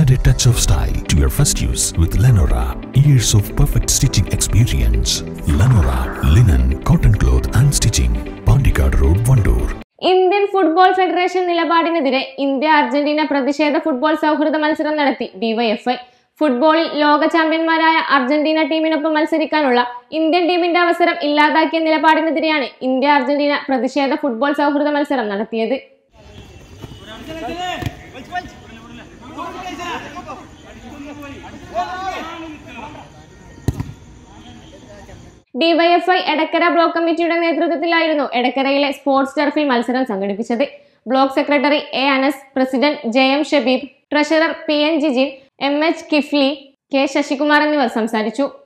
Add a touch of style to your first use with Lenora. Years of perfect stitching experience. Lenora, linen, cotton cloth and stitching. Pandikad Road, Vandoor. Indian football federation നിലപാടിനെതിരെ India Argentina പ്രതിഷേധ football സൗഹൃദ മത്സരം നടത്തി DYFI ഫുട്ബോളിൽ ലോക ചാമ്പ്യന്മാരായ Argentina ടീമിനൊപ്പം മത്സരിക്കാനുള്ള Indian ടീമിന്റെ അവസരം ഇല്ലാതാക്കിയ നിലപാടിനെതിരെയാണ് ഇന്ത്യ അർജന്റീന പ്രതിഷേധ ഫുട്ബോൾ സൗഹൃദ മത്സരം നടത്തിയത് ഡിവൈഎഫ്ഐ എടക്കര ബ്ലോക്ക് കമ്മിറ്റിയുടെ നേതൃത്വത്തിലായിരുന്നു എടക്കരയിലെ സ്പോർട്സ് ടർഫിൽ മത്സരം സംഘടിപ്പിച്ചത് block secretary A Anas president J M Shabeeb treasurer P N Jijin M H Kifli K Sasikumar എന്നിവർ സംസാരിച്ചു